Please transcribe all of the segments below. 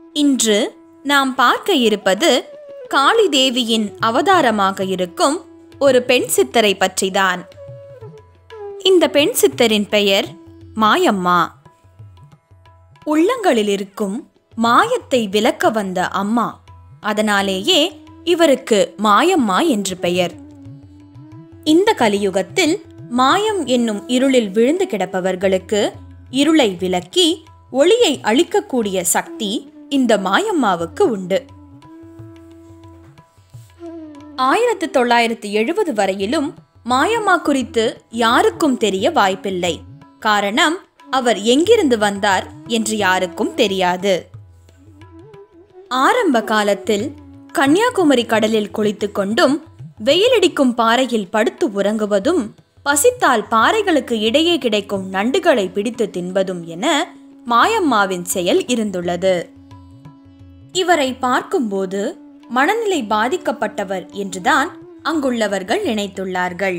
இன்று நாம் பார்க்க இருப்பது காளி தேவியின் அவதாரமாக இருக்கும் ஒரு பெண் சித்தரை பற்றிதான் இந்த பெண் சித்தரின் பெயர் மாயம்மா உள்ளங்களில் இருக்கும் மாயத்தை விலக்க வந்த அம்மா அதனாலேயே இவருக்கு மாயம்மா என்று பெயர் இந்த கலியுகத்தில் மாயம் என்னும் இருளில் விழுந்து கிடப்பவர்களுக்கு இருளை விலக்கி ஒளியை அளிக்கக்கூடிய சக்தி இந்த மாயம்மாவுக்கு உண்டு ஆயிரத்து தொள்ளாயிரத்து எழுபது வரையிலும் மாயம்மா குறித்து யாருக்கும் தெரிய வாய்ப்பில்லை காரணம் அவர் எங்கிருந்து வந்தார் என்று யாருக்கும் தெரியாது ஆரம்ப காலத்தில் கன்னியாகுமரி கடலில் குளித்துக் கொண்டும் வெயிலடிக்கும் பாறையில் படுத்து உறங்குவதும் பசித்தால் பாறைகளுக்கு இடையே கிடைக்கும் நண்டுகளை பிடித்து தின்பதும் என மாயம்மாவின் செயல் இருந்துள்ளது இவரை பார்க்கும்போது மனநிலை பாதிக்கப்பட்டவர் என்றுதான் அங்குள்ளவர்கள் நினைத்துள்ளார்கள்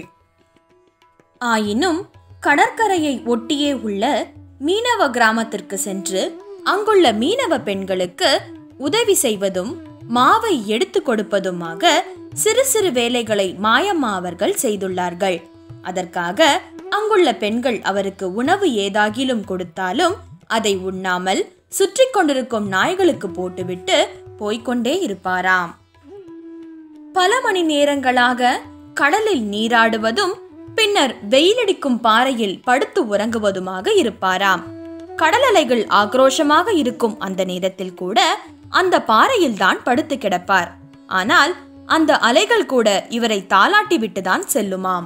ஆயினும் கடற்கரையை ஒட்டியே உள்ள மீனவ கிராமத்திற்கு சென்று அங்குள்ள மீனவ பெண்களுக்கு உதவி செய்வதும் மாவை எடுத்து கொடுப்பதுமாக சிறு சிறு வேலைகளை மாயம்மா அவர்கள் செய்துள்ளார்கள் அதற்காக அங்குள்ள பெண்கள் அவருக்கு உணவு ஏதாகிலும் கொடுத்தாலும் அதை உண்ணாமல் சுற்றி கொண்டிருக்கும் நாய்களுக்கு போட்டுவிட்டு போய்க்கொண்டே இருப்பாராம் பல மணி நேரங்களாக கடலில் நீராடுவதும் பின்னர் வெயிலடிக்கும் பாறையில் படுத்து உறங்குவதுமாக இருப்பாராம் கடல் அலைகள் ஆக்ரோஷமாக இருக்கும் அந்த நேரத்தில் கூட அந்த பாறையில் தான் படுத்து கிடப்பார் ஆனால் அந்த அலைகள் கூட இவரை தாளாட்டி விட்டுதான் செல்லுமாம்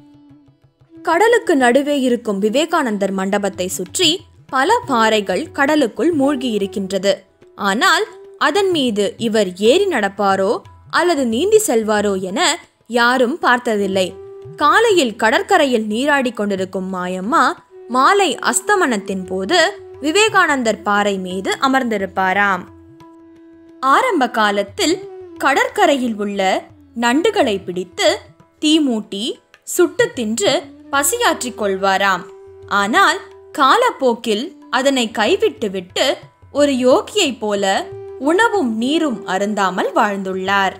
கடலுக்கு நடுவே இருக்கும் விவேகானந்தர் மண்டபத்தை சுற்றி பல பாறைகள் கடலுக்குள் மூழ்கி இருக்கின்றது ஆனால் அதன் மீது இவர் ஏறி நடப்பாரோ அல்லது நீந்தி செல்வாரோ என யாரும் பார்த்ததில்லை காலையில் கடற்கரையில் நீராடி கொண்டிருக்கும் மாயம்மா மாலை அஸ்தமனத்தின் போது விவேகானந்தர் பாறை மீது அமர்ந்திருப்பாராம் ஆரம்ப காலத்தில் கடற்கரையில் உள்ள நண்டுகளை பிடித்து தீ மூட்டி சுட்டு தின்று பசியாற்றிக் கொள்வாராம் ஆனால் காலப்போக்கில் அதனை கைவிட்டுவிட்டு ஒரு யோகியைப் போல உணவும் நீரும் அருந்தாமல் வாழ்ந்துள்ளார்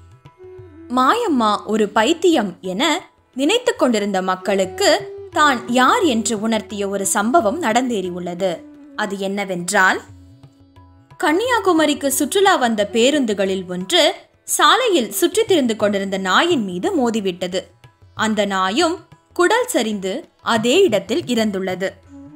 மாயம்மா ஒரு பைத்தியம் என நினைத்து கொண்டிருந்த மக்களுக்கு தான் யார் என்று உணர்த்திய ஒரு சம்பவம் நடந்தேறியுள்ளது அது என்னவென்றால் கன்னியாகுமரிக்கு சுற்றுலா வந்த பேருந்துகளில் ஒன்று சாலையில் சுற்றித் திரிந்து கொண்டிருந்த நாயின் மீது மோதிவிட்டது அந்த நாயும் குடல் சரிந்து அதே இடத்தில் இறந்துள்ளது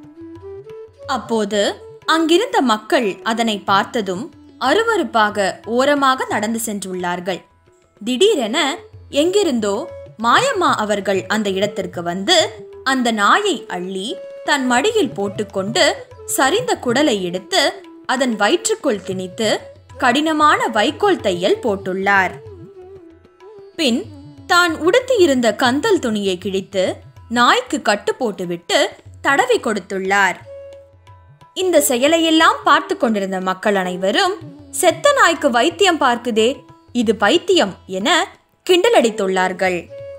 அப்போது அங்கிருந்த மக்கள் அதனை பார்த்ததும் அருவருப்பாக ஓரமாக நடந்து சென்றுள்ளார்கள் திடீரென எங்கிருந்தோ மாயம்மா அவர்கள் அந்த இடத்திற்கு வந்து அந்த நாயை அள்ளி தன் மடியில் போட்டுக்கொண்டு சரிந்த குடலை எடுத்து அதன் வயிற்றுக்குள் திணித்து கடினமான வைக்கோல் தையல் போட்டுள்ளார் பின் தான் உடுத்தியிருந்த கந்தல் துணியை கிழித்து நாய்க்கு கட்டு போட்டுவிட்டு தடவி கொடுத்துள்ளார் இந்த செயலையெல்லாம் பார்த்து கொண்டிருந்த மக்கள் அனைவரும் செத்த நாய்க்கு வைத்தியம் பார்க்குதே இது பைத்தியம் என கிண்டலடித்துள்ளார்கள்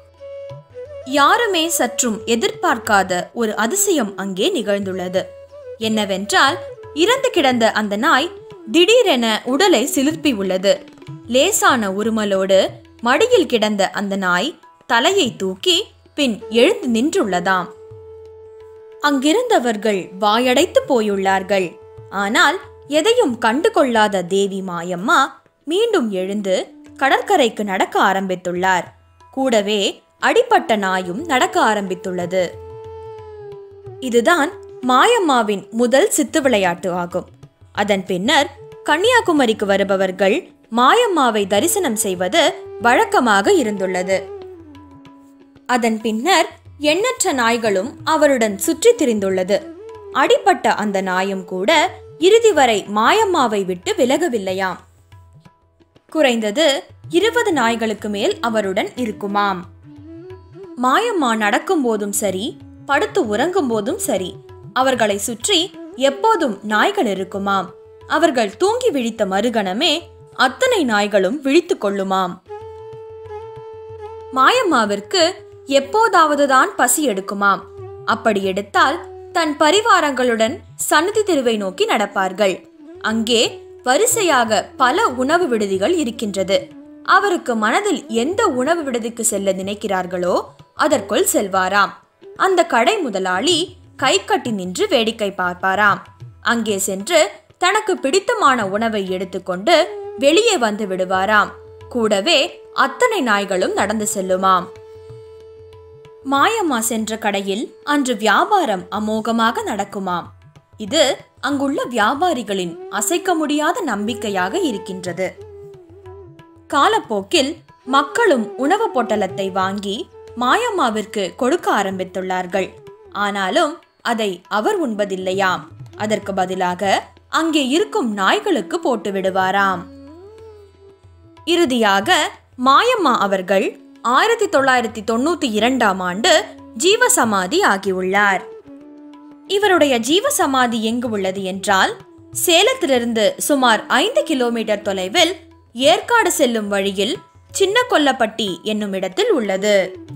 யாருமே சற்றும் எதிர்பார்க்காத ஒரு அதிசயம் அங்கே நிகழ்ந்துள்ளது என்னவென்றால் இறந்து கிடந்த அந்த நாய் திடீரென உடலை சிலிர்ப்பி உள்ளது லேசான உருமலோடு மடியில் கிடந்த அந்த நாய் தலையை தூக்கி பின் எழுந்து நின்றுள்ளதாம் அங்கிருந்தவர்கள் வாயடைத்து போயுள்ளார்கள் ஆனால் எதையும் கண்டு கொள்ளாத தேவி மாயம்மா மீண்டும் எழுந்து கடற்கரைக்கு நடக்க ஆரம்பித்துள்ளார் கூடவே அடிப்பட்ட நாயும் நடக்க ஆரம்பித்துள்ளது இதுதான் மாயம்மாவின் முதல் சித்து விளையாட்டு ஆகும் அதன் பின்னர் கன்னியாகுமரிக்கு வருபவர்கள் மாயம்மாவை தரிசனம் செய்வது வழக்கமாக இருந்துள்ளது அதன் பின்னர் எண்ணற்ற நாய்களும் அவருடன் சுற்றித் திரிந்துள்ளது அடிப்பட்ட அந்த நாயும் கூட இறுதி வரை மாயம்மாவை விட்டு விலகவில்லையாம் குறைந்தது இருபது நாய்களுக்கு மேல் அவருடன் இருக்குமாம் மாயம்மா நடக்கும் போதும் சரி படுத்து உறங்கும் போதும் சரி அவர்களை சுற்றி எப்போதும் நாய்கள் இருக்குமாம் அவர்கள் தூங்கி விழித்த மறுகணமே அத்தனை நாய்களும் விழித்துக் கொள்ளுமாம் மாயம்மாவிற்கு எப்போதாவதுதான் பசி எடுக்குமாம் அப்படி எடுத்தால் தன் பரிவாரங்களுடன் சன்னதி தெருவை நோக்கி நடப்பார்கள் அங்கே வரிசையாக பல உணவு விடுதிகள் இருக்கின்றது அவருக்கு மனதில் எந்த உணவு விடுதிக்கு செல்ல நினைக்கிறார்களோ அதற்குள் செல்வாராம் அந்த கடை முதலாளி கை கட்டி நின்று வேடிக்கை பார்ப்பாராம் அங்கே சென்று தனக்கு பிடித்தமான உணவை எடுத்துக்கொண்டு வெளியே வந்து விடுவாராம் கூடவே அத்தனை நாய்களும் நடந்து செல்லுமாம் மாயம்மா சென்ற கடையில் அன்று வியாபாரம் அமோகமாக நடக்குமாம் இது அங்குள்ள வியாபாரிகளின் அசைக்க முடியாத நம்பிக்கையாக இருக்கின்றது காலப்போக்கில் மக்களும் உணவு பொட்டலத்தை வாங்கி மாயம்மாவிற்கு கொடுக்க ஆரம்பித்துள்ளார்கள் ஆனாலும் அதை அவர் உண்பதில்லையாம் அதற்கு பதிலாக அங்கே இருக்கும் நாய்களுக்கு போட்டு விடுவாராம் இறுதியாக மாயம்மா அவர்கள் ஆயிரத்தி தொள்ளாயிரத்தி தொண்ணூத்தி இரண்டாம் ஆண்டு ஜீவசமாதி ஆகியுள்ளார் இவருடைய ஜீவசமாதி எங்கு உள்ளது என்றால் சேலத்திலிருந்து சுமார் ஐந்து கிலோமீட்டர் தொலைவில் ஏற்காடு செல்லும் வழியில் சின்ன கொல்லப்பட்டி என்னும் இடத்தில் உள்ளது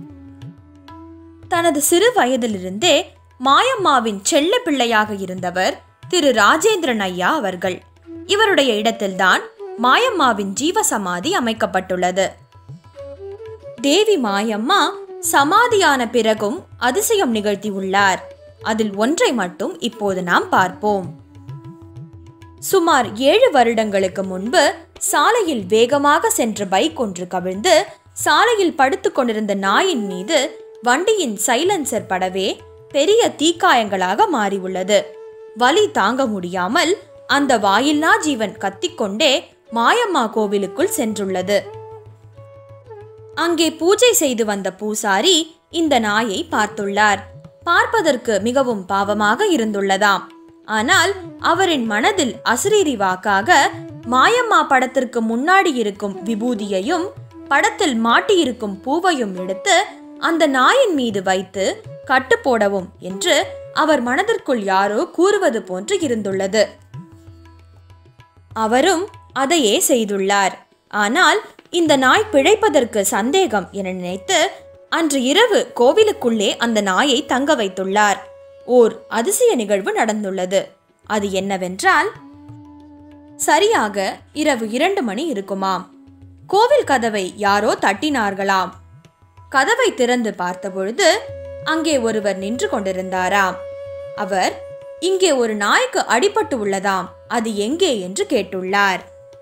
தனது சிறு வயதிலிருந்தே மாயம்மாவின் செல்ல பிள்ளையாக இருந்தவர் திரு ராஜேந்திரன் ஐயா அவர்கள் இவருடைய இடத்தில்தான் மாயம்மாவின் ஜீவசமாதி அமைக்கப்பட்டுள்ளது தேவி மாயம்மா சமாதியான பிறகும் அதிசயம் நிகழ்த்தியுள்ளார் அதில் ஒன்றை மட்டும் இப்போது நாம் பார்ப்போம் சுமார் ஏழு வருடங்களுக்கு முன்பு சாலையில் வேகமாக சென்ற பைக் ஒன்று கவிழ்ந்து சாலையில் படுத்துக் கொண்டிருந்த நாயின் மீது வண்டியின் சைலன்சர் படவே பெரிய தீக்காயங்களாக மாறியுள்ளது வலி தாங்க முடியாமல் அந்த வாயில்லா ஜீவன் கத்திக்கொண்டே மாயம்மா கோவிலுக்குள் சென்றுள்ளது அங்கே பூஜை செய்து வந்த பூசாரி இந்த நாயை பார்த்துள்ளார் பார்ப்பதற்கு மிகவும் பாவமாக இருந்துள்ளதாம் ஆனால் அவரின் மனதில் அசிரீரி வாக்காக மாயம்மா படத்திற்கு முன்னாடி இருக்கும் விபூதியையும் படத்தில் மாட்டியிருக்கும் பூவையும் எடுத்து அந்த நாயின் மீது வைத்து கட்டு போடவும் என்று அவர் மனதிற்குள் யாரோ கூறுவது போன்று இருந்துள்ளது அவரும் அதையே செய்துள்ளார் ஆனால் இந்த நாய் பிழைப்பதற்கு சந்தேகம் என நினைத்து அன்று இரவு கோவிலுக்குள்ளே அந்த நாயை தங்க வைத்துள்ளார் ஓர் அதிசய நிகழ்வு நடந்துள்ளது அது என்னவென்றால் சரியாக இரவு இரண்டு மணி இருக்குமாம் கோவில் கதவை யாரோ தட்டினார்களாம் கதவை திறந்து பார்த்தபொழுது அங்கே ஒருவர் நின்று கொண்டிருந்தாராம் அவர் இங்கே ஒரு நாய்க்கு அடிபட்டு உள்ளதாம் அது எங்கே என்று கேட்டுள்ளார்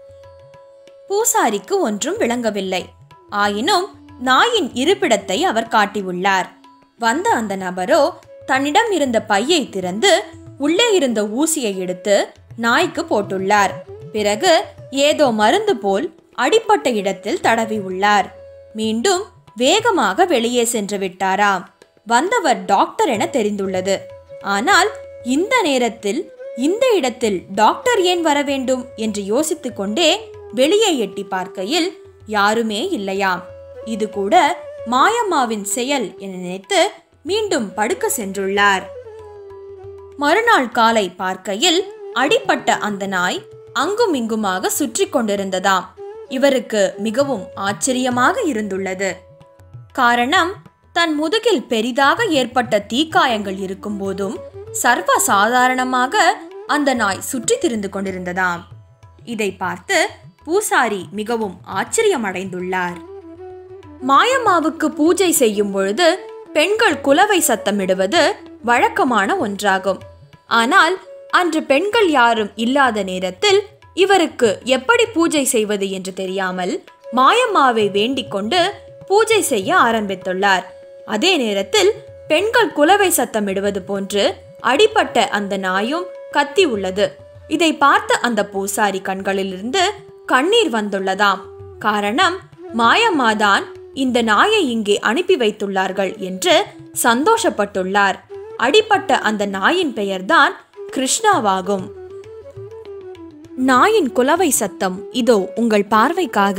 பூசாரிக்கு ஒன்றும் விளங்கவில்லை ஆயினும் நாயின் இருப்பிடத்தை அவர் காட்டியுள்ளார் வந்த அந்த நபரோ தன்னிடம் இருந்த பையை திறந்து உள்ளே இருந்த ஊசியை எடுத்து நாய்க்கு போட்டுள்ளார் பிறகு ஏதோ மருந்து போல் அடிப்பட்ட இடத்தில் தடவி உள்ளார் மீண்டும் வேகமாக வெளியே சென்று விட்டாராம் வந்தவர் டாக்டர் என தெரிந்துள்ளது ஆனால் இந்த நேரத்தில் இந்த இடத்தில் டாக்டர் ஏன் வர வேண்டும் என்று யோசித்துக் கொண்டே வெளியே எட்டி பார்க்கையில் யாருமே இல்லையாம் இது கூட மாயம்மாவின் செயல் என நினைத்து மீண்டும் படுக்க சென்றுள்ளார் மறுநாள் காலை பார்க்கையில் அடிப்பட்ட அந்த நாய் அங்கும் இங்குமாக சுற்றி கொண்டிருந்ததாம் இவருக்கு மிகவும் ஆச்சரியமாக இருந்துள்ளது காரணம் தன் முதுகில் பெரிதாக ஏற்பட்ட தீக்காயங்கள் இருக்கும்போதும் சர்வ சாதாரணமாக அந்த நாய் சுற்றி திரிந்து கொண்டிருந்ததாம் இதை பார்த்து பூசாரி மிகவும் ஆச்சரியமடைந்துள்ளார் மாயம்மாவுக்கு பூஜை செய்யும் பொழுது பெண்கள் குலவை சத்தமிடுவது வழக்கமான ஒன்றாகும் ஆனால் அன்று பெண்கள் யாரும் இல்லாத நேரத்தில் இவருக்கு எப்படி பூஜை செய்வது என்று தெரியாமல் மாயம்மாவை வேண்டிக் கொண்டு பூஜை செய்ய ஆரம்பித்துள்ளார் அதே நேரத்தில் பெண்கள் குலவை சத்தமிடுவது போன்று அடிபட்ட அந்த நாயும் கத்தி உள்ளது இதை பார்த்த அந்த பூசாரி கண்களிலிருந்து கண்ணீர் வந்துள்ளதாம் காரணம் மாயம்மாதான் இந்த நாயை இங்கே அனுப்பி வைத்துள்ளார்கள் என்று சந்தோஷப்பட்டுள்ளார் அடிப்பட்ட அந்த நாயின் பெயர்தான் கிருஷ்ணாவாகும் நாயின் குலவை சத்தம் இதோ உங்கள் பார்வைக்காக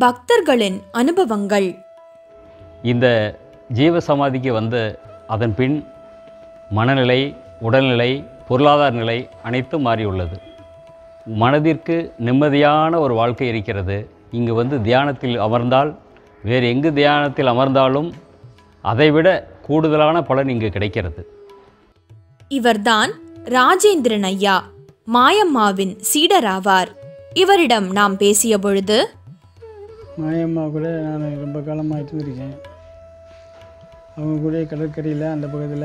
பக்தர்களின் அனுபவங்கள் இந்த ஜீவ சமாதிக்கு வந்த அதன் பின் மனநிலை உடல்நிலை பொருளாதார நிலை அனைத்தும் மாறியுள்ளது மனதிற்கு நிம்மதியான ஒரு வாழ்க்கை இருக்கிறது இங்கு வந்து தியானத்தில் அமர்ந்தால் வேறு எங்கு தியானத்தில் அமர்ந்தாலும் அதைவிட கூடுதலான பலன் இங்கு கிடைக்கிறது இவர்தான் ராஜேந்திரன் ஐயா மாயம்மாவின் சீடராவார் இவரிடம் நாம் பேசிய பொழுது மாயம்மா கூட நான் ரொம்ப காலமாக இருந்திருக்கேன் அவங்க கூட கடற்கரையில் அந்த பக்கத்தில்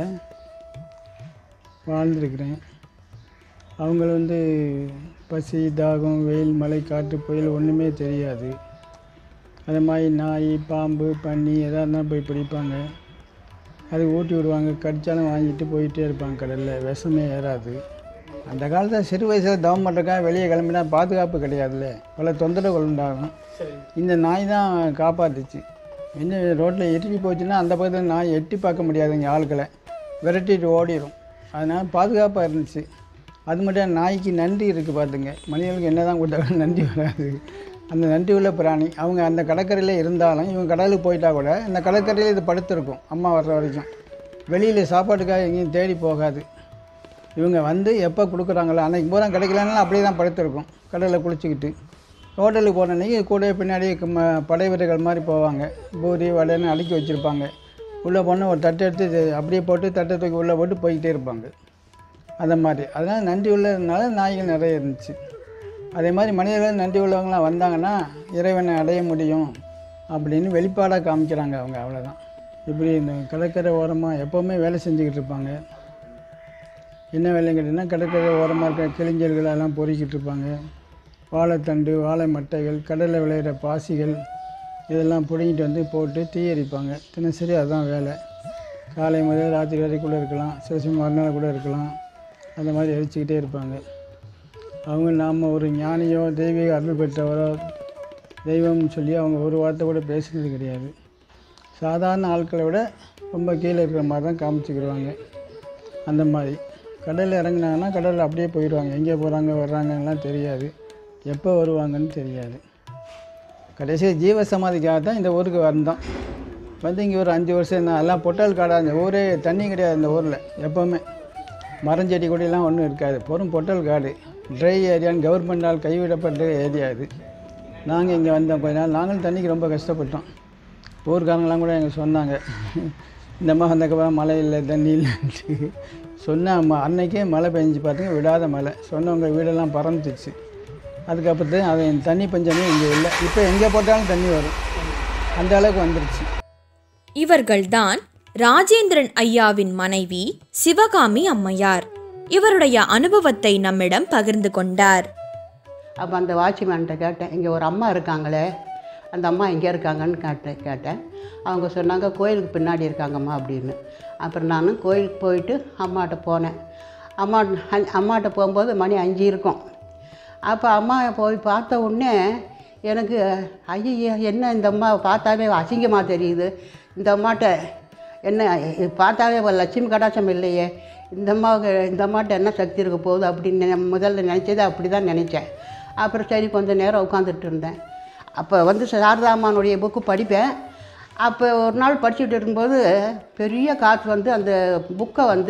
வாழ்ந்துருக்கிறேன் அவங்கள வந்து பசி தாகம் வெயில் மழை காற்று புயல் ஒன்றுமே தெரியாது அது மாதிரி நாய் பாம்பு பன்னி எதாக இருந்தாலும் போய் பிடிப்பாங்க அது ஊட்டி விடுவாங்க கடிச்சாலும் வாங்கிட்டு போயிட்டே இருப்பாங்க கடலில் விஷமே ஏறாது அந்த காலத்தில் சிறு வயசில் தவம் பண்ணுறக்காக வெளியே கிளம்பினா பாதுகாப்பு கிடையாதுல்ல பல தொந்தரவுகள் உண்டாகும் இந்த நாய் தான் காப்பாத்துச்சு என்ன ரோட்டில் எட்டி போச்சுன்னா அந்த பக்கத்தில் நாய் எட்டி பார்க்க முடியாதுங்க ஆட்களை விரட்டிட்டு ஓடிடும் அதனால் பாதுகாப்பாக இருந்துச்சு அது மட்டும் இல்ல, நாய்க்கு நன்றி இருக்குது பார்த்துங்க மனிதர்களுக்கு என்ன தான் கொடுத்தாலும் நன்றி வராது அந்த நன்றி உள்ள பிராணி அவங்க அந்த கடற்கரையில் இருந்தாலும் இவங்க கடலுக்கு போயிட்டா கூட இந்த கடற்கரையில் இது படுத்திருக்கும் அம்மா வர்ற வரைக்கும் வெளியில் சாப்பாட்டுக்காக எங்கேயும் தேடி போகாது இவங்க வந்து எப்போ கொடுக்குறாங்களோ அன்னைக்கு பூரா கிடைக்கலனாலும் அப்படியே தான் படுத்திருக்கும் கடலில் குளிச்சுக்கிட்டு ஹோட்டலுக்கு போன அன்னைக்கு கூட பின்னாடி ம- படை வீரர்கள் மாதிரி போவாங்க பூரி வடைன்னு அடுக்கி வச்சுருப்பாங்க உள்ளே போனால் ஒரு தட்டை எடுத்து இது அப்படியே போட்டு தட்டை தூக்கி உள்ளே போட்டு போய்கிட்டே இருப்பாங்க அந்த மாதிரி அதனால் நன்றி உள்ளதுனால நாய்கள் நிறைய இருந்துச்சு அதே மாதிரி மனிதர்கள் நன்றி உள்ளவங்களாம் வந்தாங்கன்னா இறைவனை அடைய முடியும் அப்படின்னு வெளிப்பாடாக காமிக்கிறாங்க அவங்க அவ்வளோதான் இப்படி இந்த கடற்கரை ஓரமாக எப்போவுமே வேலை செஞ்சுக்கிட்டு இருப்பாங்க என்ன வேலைன்னு கேட்டிங்கன்னா கடற்கரை ஓரமாக இருக்க கிளிஞ்சல்கள் எல்லாம் பொறுக்கிட்டு இருப்பாங்க வாழைத்தண்டு வாழை மட்டைகள் கடலில் விளையிற பாசிகள் இதெல்லாம் பிடுங்கிட்டு வந்து போட்டு தீ எரிப்பாங்க தினசரி அதுதான் வேலை காலை முதல் ராத்திரி வரை கூட இருக்கலாம் சில சமயம் மறுநாள் கூட இருக்கலாம் அந்த மாதிரி எரிச்சுக்கிட்டே இருப்பாங்க அவங்க நாம் ஒரு ஞானியோ தெய்வீக அருள் பெற்றவரோ தெய்வம்னு சொல்லி அவங்க ஒரு வார்த்தை கூட பேசுனது கிடையாது சாதாரண ஆட்களை விட ரொம்ப கீழே இருக்கிற மாதிரி தான் காமிச்சிக்கிடுவாங்க அந்த மாதிரி கடலில் இறங்குனாங்கன்னா கடலில் அப்படியே போயிடுவாங்க எங்கே போகிறாங்க வர்றாங்கலாம் தெரியாது எப்போ வருவாங்கன்னு தெரியாது கடைசியாக ஜீவ சமாதிக்காக தான் இந்த ஊருக்கு வந்தோம் வந்து இங்கே ஒரு அஞ்சு வருஷம் இருந்தால் எல்லாம் பொட்டல் காடாக இந்த ஊரே தண்ணி கிடையாது இந்த ஊரில் எப்போவுமே மரஞ்செடி கொடியெல்லாம் ஒன்றும் இருக்காது பொறும் பொட்டல் காடு ட்ரை ஏரியான்னு கவர்மெண்டால் கைவிடப்பட்ட ஏரியா இது நாங்கள் இங்கே வந்தோம் கொஞ்ச நாள் நாங்களும் தண்ணிக்கு ரொம்ப கஷ்டப்பட்டோம் ஊர்க்காரங்களாம் கூட எங்களுக்கு சொன்னாங்க இந்த மாதிரி வந்தக்கப்புறம் மழை இல்லை தண்ணி இல்லைன்ட்டு சொன்ன அம்மா அன்னைக்கே மழை பெஞ்சு பார்த்தீங்க விடாத மழை சொன்னவங்க வீடெல்லாம் பறந்துச்சு அதுக்கப்புறம் அது தண்ணி பஞ்சமே இங்கே இல்லை இப்போ எங்கே போட்டாலும் தண்ணி வரும் அந்த அளவுக்கு வந்துருச்சு இவர்கள்தான் ராஜேந்திரன் ஐயாவின் மனைவி சிவகாமி அம்மையார் இவருடைய அனுபவத்தை நம்மிடம் பகிர்ந்து கொண்டார் அப்போ அந்த வாட்ச்மேன்கிட்ட கேட்டேன் இங்கே ஒரு அம்மா இருக்காங்களே அந்த அம்மா எங்கே இருக்காங்கன்னு கேட்டேன் கேட்டேன் அவங்க சொன்னாங்க கோயிலுக்கு பின்னாடி இருக்காங்கம்மா அப்படின்னு அப்புறம் நான் கோயிலுக்கு போயிட்டு அம்மாட்ட போனேன் அம்மா அஞ்- அம்மாட்ட போகும்போது மணி அஞ்சு இருக்கும் அப்போ அம்மா போய் பார்த்த உடனே எனக்கு ஐயய்ய என்ன இந்த அம்மா பார்த்தாவே அசிங்கமாக தெரியுது இந்த அம்மாட்ட என்ன இது பார்த்தாவே ஒரு லட்சுமி கடாட்சம் இல்லையே இந்த அம்மாவுக்கு இந்த அம்மாட்ட என்ன சக்தி இருக்க போகுது அப்படின்னு நினை- முதல்ல நினச்சது அப்படி தான் நினச்சேன் அப்புறம் சரி கொஞ்சம் நேரம் உட்காந்துட்டு இருந்தேன் அப்போ வந்து சாரதாமானுடைய புக்கு படிப்பேன் அப்போ ஒரு நாள் படிச்சுட்டு இருக்கும்போது பெரிய காற்று வந்து அந்த புக்கை வந்து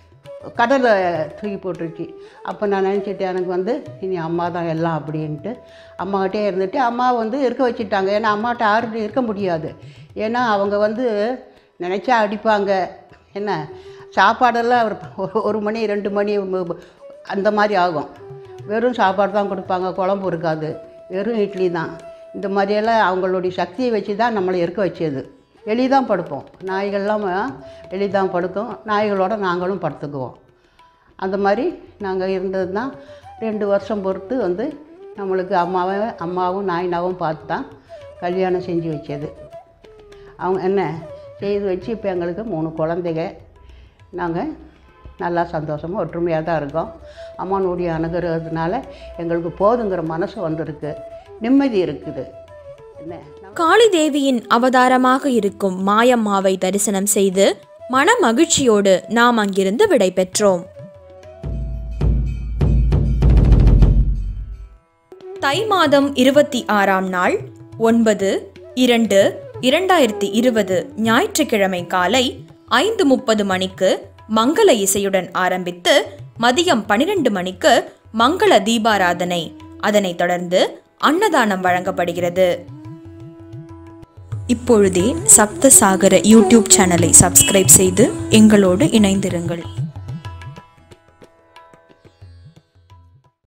கடலில் தூக்கி போட்டுருச்சு அப்போ நான் நினச்சிட்டேன் எனக்கு வந்து இனி அம்மா தான் எல்லாம் அப்படின்ட்டு அம்மாகிட்டே இருந்துட்டு அம்மா வந்து இருக்க வச்சுட்டாங்க ஏன்னா அம்மாட்ட யாரும் இருக்க முடியாது ஏன்னா அவங்க வந்து நினச்சா அடிப்பாங்க என்ன சாப்பாடெல்லாம் ஒரு ஒரு- ஒரு மணி ரெண்டு மணி மு- மு- அந்த மாதிரி ஆகும் வெறும் சாப்பாடு தான் கொடுப்பாங்க குழம்பு இருக்காது வெறும் இட்லி தான் இந்த மாதிரியெல்லாம் அவங்களுடைய சக்தியை வச்சு தான் நம்மளை இருக்க வச்சது வெளியே தான் படுப்போம் நாய்கள்லாம் வெளியே தான் படுக்கும் நாய்களோட நாங்களும் படுத்துக்குவோம் அந்த மாதிரி நாங்கள் இருந்தது தான் ரெண்டு வருஷம் பொறுத்து வந்து நம்மளுக்கு அம்மாவை அம்மாவும் நாயினாவும் பார்த்து தான் கல்யாணம் செஞ்சு வச்சது அவங்க என்ன செய்து வச்சு இப்போ எங்களுக்கு மூணு குழந்தைங்க நாங்கள் நல்லா சந்தோஷமாக ஒற்றுமையாக தான் இருக்கோம் அம்மானுடைய அணுகிறதுனால எங்களுக்கு போதுங்கிற மனசு வந்திருக்கு நிம்மதி இருக்குது என்ன காளி தேவியின் அவதாரமாக இருக்கும் மாயம்மாவை தரிசனம் செய்து மன மகிழ்ச்சியோடு நாம் அங்கிருந்து விடை பெற்றோம் தை மாதம் இருபத்தி ஆறாம் நாள் ஒன்பது இரண்டு இரண்டாயிரத்தி இருபது ஞாயிற்றுக்கிழமை காலை ஐந்து முப்பது மணிக்கு மங்கள இசையுடன் ஆரம்பித்து மதியம் பனிரெண்டு மணிக்கு மங்கள தீபாராதனை அதனைத் தொடர்ந்து அன்னதானம் வழங்கப்படுகிறது இப்பொழுதே சப்தசாகர யூடியூப் சேனலை சப்ஸ்கிரைப் செய்து எங்களோடு இணைந்திருங்கள்